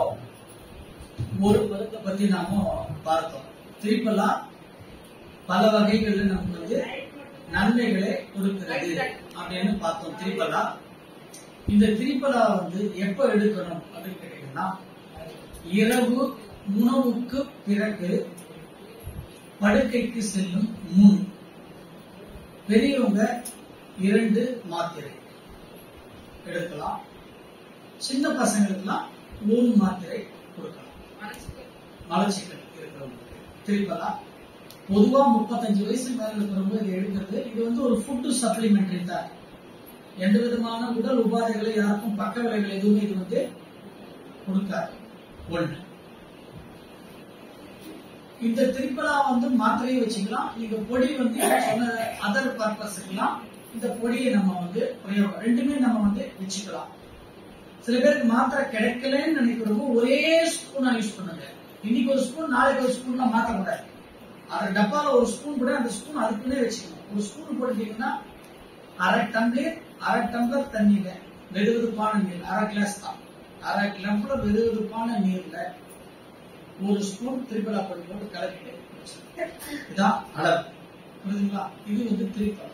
ஒரு மருந்தை பத்தி நாம பார்த்தோம் திருப்பெல்லாம் பல வகைகள்ல நமக்கு வந்து நன்மைகளை கொடுக்கிறது அப்படின்னு பார்த்தோம் திரிபலா இந்த திரிபலா வந்து எப்ப எடுக்கணும் அப்படின்னு கேட்டீங்கன்னா இரவு உணவுக்கு பிறகு படுக்கைக்கு செல்லும் முன் பெரியவங்க இரண்டு மாத்திரை எடுக்கலாம் சின்ன பசங்களுக்குலாம் மூணு மாத்திரை கொடுக்கலாம் மனசுக்கு மலச்சிக்கல் இருக்கிறவங்களுக்கு திருப்பலா பொதுவா முப்பத்தஞ்சு வயசு மேல இருக்கிறவங்க இதை எடுக்கிறது இது வந்து ஒரு ஃபுட்டு சப்ளிமெண்டரி தான் எந்த விதமான உடல் உபாதைகளை யாருக்கும் பக்க விளைவுகள் எதுவுமே இது வந்து கொடுக்காது ஒண்ணு இந்த திரிபலா வந்து மாத்திரையை வச்சுக்கலாம் இந்த பொடி வந்து இப்ப சொன்ன அதர் பர்பஸ்க்குலாம் இந்த பொடியை நம்ம வந்து பிரயோகம் ரெண்டுமே நம்ம வந்து வச்சுக்கலாம் சில பேருக்கு மாத்திரை கிடைக்கலன்னு நினைக்கிறவங்க ஒரே ஸ்பூனா யூஸ் பண்ணுங்க இன்னைக்கு ஒரு ஸ்பூன் நாளைக்கு ஒரு ஸ்பூன்லாம் மாற்றக்கூடாது அந்த டப்பால ஒரு ஸ்பூன் கூட அந்த ஸ்பூன் அதுக்குள்ளே வச்சுக்கணும் ஒரு ஸ்பூன் போட்டுட்டீங்கன்னா அரை டம்ளர் அரை டம்ளர் தண்ணியில வெதுவெதுப்பான நீர் அரை கிளாஸ் தான் அரை டம்ளர் வெதுவெதுப்பான நீர்ல ஒரு ஸ்பூன் திரிபலா பொடி போட்டு கலக்கிட்டு வச்சுக்கணும். இதான் அளவு புரியுதுங்களா இது வந்து திரிபலா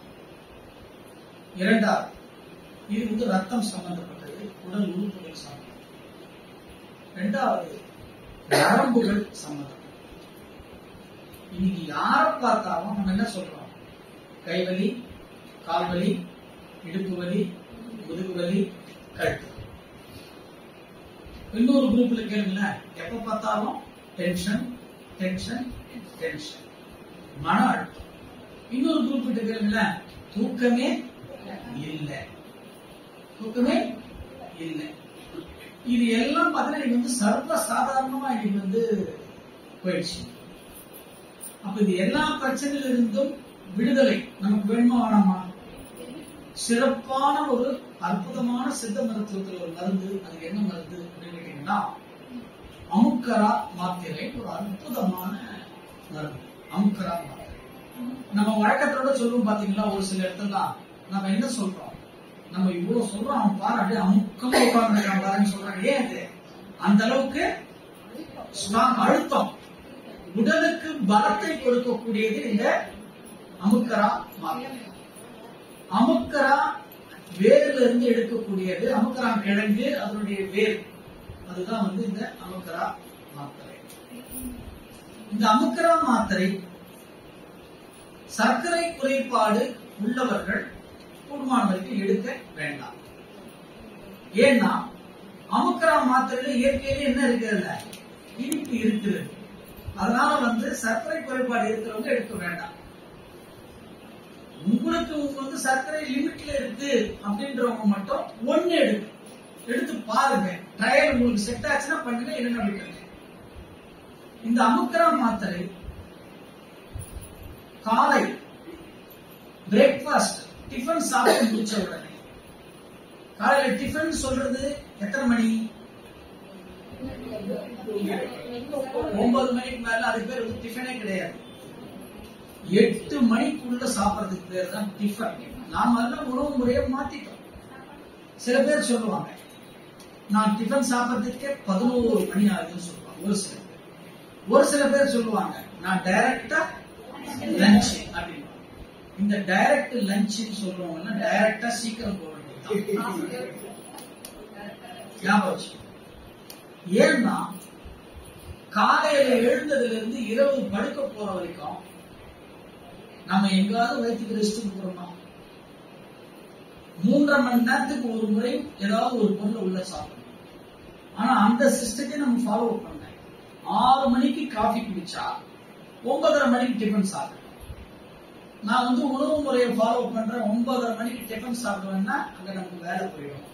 இரண்டாவது இது வந்து ரத்தம் சம்பந்தப்பட்டது உடல் உறுப்புகள் சம்பந்தப்பட்டது இரண்டாவது நரம்புகள் சம்பந்தப்பட்டது இன்னைக்கு யார பார்த்தாலும் நம்ம என்ன சொல்றோம் கைவலி கால்வலி இடுப்பு வலி முதுகு வலி கழுத்து வலி. இன்னொரு குரூப்ல கேளுங்களேன் எப்ப பார்த்தாலும் டென்ஷன் டென்ஷன் டென்ஷன் மன அழுத்தம் இன்னொரு குரூப் கிட்ட கேளுங்களேன் தூக்கமே இல்லை தூக்கமே இல்லை இது எல்லாம் பார்த்தீங்கன்னா இன்னைக்கு வந்து சர்வ சாதாரணமா இன்னைக்கு வந்து போயிடுச்சு அப்ப இது எல்லா பிரச்சனையில இருந்தும் விடுதலை நமக்கு வேணுமா வேணாமா சிறப்பான ஒரு அற்புதமான சித்த மருத்துவத்தில் ஒரு மருந்து அது என்ன மருந்து அப்படின்னு கேட்டீங்கன்னா அமுக்கரா மாத்திரை ஒரு அற்புதமான மருந்து அமுக்கரா மாத்திரை நம்ம வழக்கத்தோட சொல்லுவோம் பாத்தீங்களா ஒரு சில இடத்துல நம்ம என்ன சொல்றோம் நம்ம இவ்வளவு சொல்றோம் அவன் பாரு அப்படியே அமுக்கமா உட்கார்ந்துருக்கான் பாருன்னு சொல்றாங்க ஏன் அது அந்த அளவுக்கு ஸ்ட்ராங் அழுத்தம் உடலுக்கு பலத்தை கொடுக்கக்கூடியது இந்த அமுக்கரா மாத்திரை அமுக்கரா வேர்ல இருந்து எடுக்கக்கூடியது அமுக்கரா கிழங்கு அதனுடைய வேர் அதுதான் வந்து இந்த அமுக்கரா மாத்திரை இந்த அமுக்கரா மாத்திரை சர்க்கரை குறைபாடு உள்ளவர்கள் கூடுமானவருக்கு எடுக்க வேண்டாம் ஏன்னா அமுக்கரா மாத்திரையில இயற்கையில என்ன இருக்கிறது இனிப்பு இருக்கிறது அதனால வந்து சர்க்கரை குறைபாடு இருக்கிறவங்க எடுக்க வேண்டாம் உங்களுக்கு உங்க வந்து சர்க்கரை லிமிட்ல இருக்கு அப்படின்றவங்க மட்டும் ஒண்ணு எடுங்க எடுத்து பாருங்க ட்ரையல் உங்களுக்கு செட் ஆச்சுன்னா பண்ணுங்க இல்லைன்னா விட்டுருங்க இந்த அமுக்கரா மாத்திரை காலை பிரேக்ஃபாஸ்ட் டிஃபன் சாப்பிட்டு முடிச்ச உடனே காலையில டிஃபன் சொல்றது எத்தனை மணி ஒன்பது மணிக்கு மேல அதுக்கு பேர் வந்து டிஃபனே கிடையாது எட்டு மணிக்குள்ள சாப்பிடறதுக்கு பேர் தான் டிஃபன் நாம எல்லாம் உணவு முறையை மாத்திட்டோம் சில பேர் சொல்லுவாங்க நான் டிஃபன் சாப்பிடறதுக்கே பதினோரு மணி ஆகுதுன்னு சொல்லுவாங்க ஒரு சில பேர் ஒரு சில பேர் சொல்லுவாங்க நான் டைரக்டா லஞ்ச் அப்படின்னு இந்த டைரக்ட் லஞ்ச்னு சொல்றவங்க டைரக்டா சீக்கிரம் போக வேண்டியது ஞாபகம் வச்சுக்கோ. ஏன்னா காலையில எழுந்ததுல இருந்து இரவு படுக்க போற வரைக்கும் நம்ம எங்காவது வயிற்றுக்கு ரெஸ்ட் கொடுக்குறோமா மூன்றரை மணி நேரத்துக்கு ஒரு முறை ஏதாவது ஒரு பொருளை உள்ள சாப்பிடணும் ஆனா அந்த சிஸ்டத்தை நம்ம ஃபாலோ பண்ண ஆறு மணிக்கு காஃபி குடிச்சா ஒன்பதரை மணிக்கு டிஃபன் சாப்பிடணும் நான் வந்து உணவு முறையை ஃபாலோ பண்றேன் ஒன்பதரை மணிக்கு டிஃபன் சாப்பிடுவேன்னா அங்க நமக்கு வேலை போயிடும்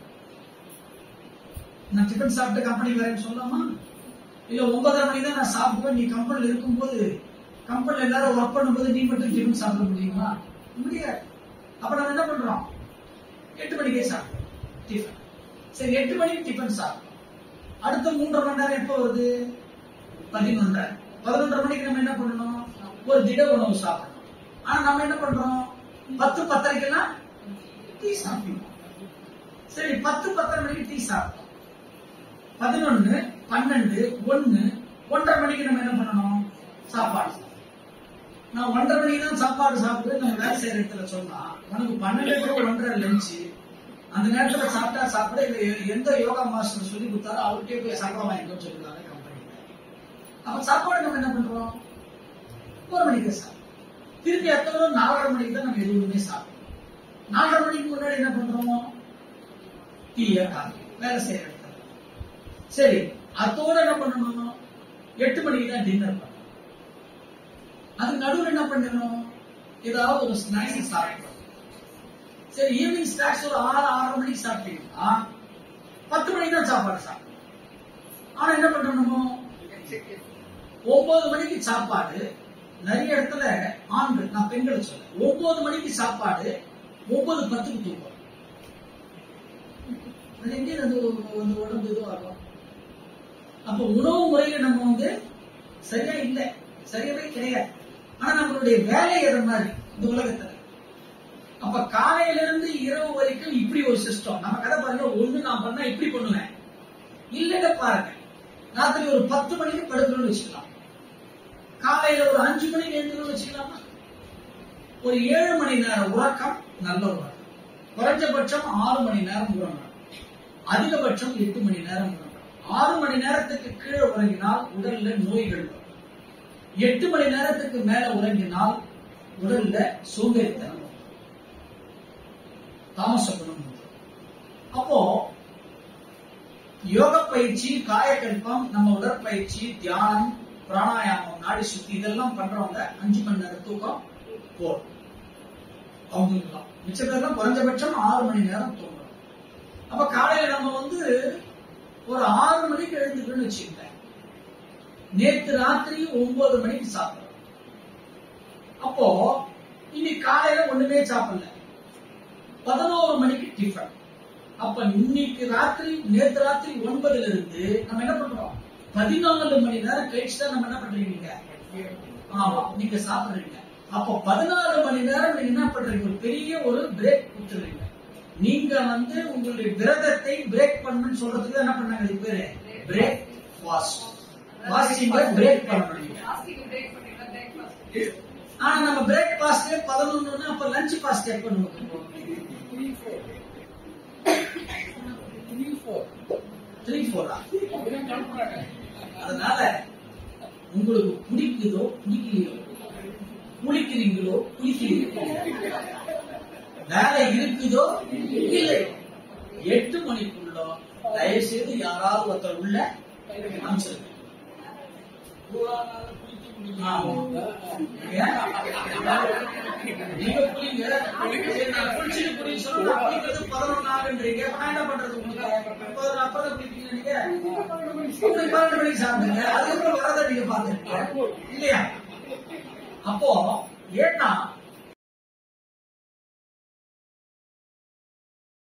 நான் டிஃபன் சாப்பிட்டு கம்பெனி வரேன்னு சொல்லாமா இல்ல ஒன்பதரை மணிக்கு தான் நான் சாப்பிடுவேன் நீ கம்பெனில இருக்கும்போது கம்பெனில எல்லாரும் ஒர்க் பண்ணும்போது நீ மட்டும் டிஃபன் சாப்பிட முடியுமா முடியாது அப்ப நம்ம என்ன பண்றோம் எட்டு மணிக்கே சாப்பிடுவோம் டிஃபன் சரி எட்டு மணிக்கு டிஃபன் சாப்பிடுவோம் அடுத்த மூன்றரை மணி நேரம் எப்போ வருது பதினொன்றரை பதினொன்றரை மணிக்கு நம்ம என்ன பண்ணணும் ஒரு திட உணவு சாப்பிடணும் ஆனா நம்ம என்ன பண்றோம் பத்து பத்தரைக்கெல்லாம் டீ சாப்பிடுவோம் சரி பத்து பத்தரை மணிக்கு டீ சாப்பிட்டோம் பதினொன்னு பன்னெண்டு ஒன்னு ஒன்றரை மணிக்கு நம்ம என்ன பண்ணணும் சாப்பாடு நான் ஒன்றரை மணிக்கு தான் சாப்பாடு சாப்பிட்டு நம்ம வேலை செய்யற இடத்துல சொன்னா உனக்கு பன்னெண்டு டு ஒன்றரை லஞ்சு அந்த நேரத்துல சாப்பிட்டா சாப்பிட இல்ல எ- எந்த யோகா மாஸ்டர் சொல்லி கொடுத்தாரோ அவர்கிட்டயே போய் சம்பளம் வாங்கிக்கோன்னு சொல்லிருக்காங்க கம்பெனில அப்ப சாப்பாடு நம்ம என்ன பண்றோம் ஒரு மணிக்கு சாப்பிடும் திருப்பி அடுத்த நாலரை மணிக்கு தான் நம்ம எதுவுமே சாப்பிடுறோம் நாலரை மணிக்கு முன்னாடி என்ன பண்றோம் டீயா காஃபி வேலை செய்யற இடத்துல சரி அதோட என்ன பண்ணணும் எட்டு மணிக்கு தான் டின்னர் பண்ணணும் அது நடுவில் என்ன பண்ணணும் ஏதாவது ஒரு ஸ்நாக்ஸ் சாப்பிடணும் சரி ஈவினிங் ஸ்நாக்ஸ் ஒரு ஆறு ஆறரை மணிக்கு சாப்பிட்டீங்கன்னா பத்து மணிக்கு தான் சாப்பாடு சாப்பிடணும் ஆனா என்ன பண்ணணும் ஒன்பது மணிக்கு சாப்பாடு நிறைய இடத்துல ஆண்கள் நான் பெண்களை சொல்ல ஒன்பது மணிக்கு சாப்பாடு ஒன்பது பத்துக்கு தூக்கம் அது எங்கே அது அந்த உடம்பு இதுவாகும் அப்ப உணவு முறையில நம்ம வந்து சரியா இல்லை சரியாவே கிடையாது ஆனா நம்மளுடைய வேலை எது மாதிரி இந்த உலகத்துல அப்ப காலையில இருந்து இரவு வரைக்கும் இப்படி ஒரு சிஸ்டம் நம்ம கதை பாருங்க ஒண்ணு நான் பண்ணா இப்படி பண்ணுவேன் இல்லைன்னு பாருங்க ராத்திரி ஒரு பத்து மணிக்கு படுக்கணும்னு வச்சுக்கலாம் காலையில ஒரு அஞ்சு மணிக்கு எழுந்துக்கணும்னு வச்சுக்கலாமா ஒரு ஏழு மணி நேரம் உறக்கம் நல்ல உறக்கம் குறைஞ்சபட்சம் ஆறு மணி நேரம் உறங்கணும் அதிகபட்சம் எட்டு மணி நேரம் உறங்கணும் ஆறு மணி நேரத்துக்கு கீழே உறங்கினால் உடல்ல நோய்கள் வரும் எட்டு மணி நேரத்துக்கு மேல உறங்கினால் உடல்ல சோம்பேறித்தனம் வரும். தாமச குணம் வரும். அப்போ யோக பயிற்சி காயக்கல்பம் நம்ம உடற்பயிற்சி தியானம் பிராணாயாமம் நாடி சுத்தி இதெல்லாம் பண்றவங்க அஞ்சு மணி நேரம் தூக்கம் போதும் அவங்களுக்குலாம் மிச்ச பேர்லாம் குறைஞ்சபட்சம் ஆறு மணி நேரம் தூங்கணும் அப்ப காலையில நம்ம வந்து ஒரு ஆறு மணிக்கு எழுந்துக்கணும்னு வச்சுக்கிட்டேன் நேத்து ராத்திரி ஒன்பது மணிக்கு சாப்பிடுறோம் அப்போ இன்னைக்கு காலையில ஒண்ணுமே சாப்பிடல பதினோரு மணிக்கு டிஃபன் அப்ப இன்னைக்கு ராத்திரி நேத்து ராத்திரி ஒன்பதுல இருந்து நம்ம என்ன பண்றோம் பதினாலு மணி நேரம் கழிச்சு தான் நம்ம என்ன பண்றீங்க ஆமா நீங்க சாப்பிடுறீங்க அப்போ பதினாலு மணி நேரம் நீங்க என்ன பண்றீங்க ஒரு பெரிய ஒரு பிரேக் கொடுத்துறீங்க நீங்க வந்து உங்களுடைய விரதத்தை பிரேக் பண்ணணும்னு சொல்றதுக்கு என்ன பண்ணாங்க இது பேரு பிரேக் ஃபாஸ்ட் ஃபாஸ்டிங்க பிரேக் பண்ணணும் Fasting break பண்ணிக்கலாம், breakfast. ஆனா நம்ம பிரேக் ஃபாஸ்ட் பதினொன்னு அப்ப லஞ்ச் ஃபாஸ்ட் எப்ப நமக்கு த்ரீ ஃபோர் த்ரீ ஃபோரா அப்படிதான் கணக்குறாங்க அதனால உங்களுக்கு பிடிக்குதோ பிடிக்கலையோ குளிக்கிறீங்களோ குளிக்கிறீங்களோ வேலை இருக்குதோ இல்லை எட்டு மணிக்குள்ள தயவு செய்து யாராவது ஒருத்தர் உள்ள அனுப்பிச்சிருங்க பூரா நாள் குளிச்சு ஆமா. ஏன்? நீங்க குளிங்க சரி, நான் குளிச்சுட்டு குளின்னு சொன்னா நான் குளிக்கிறது பதினொன்று நாளுன்றீங்க அப்ப நான் என்ன பண்றது உங்களுக்கு பதினொன்று அப்புறம் தான் குளிப்பீங்க நீங்க அப்படி பன்னெண்டு மணிக்கு சாப்பிடுங்க அதுக்கப்புறம் வரதை நீங்க பாத்துருக்கீங்க இல்லையா அப்போ ஏன்னா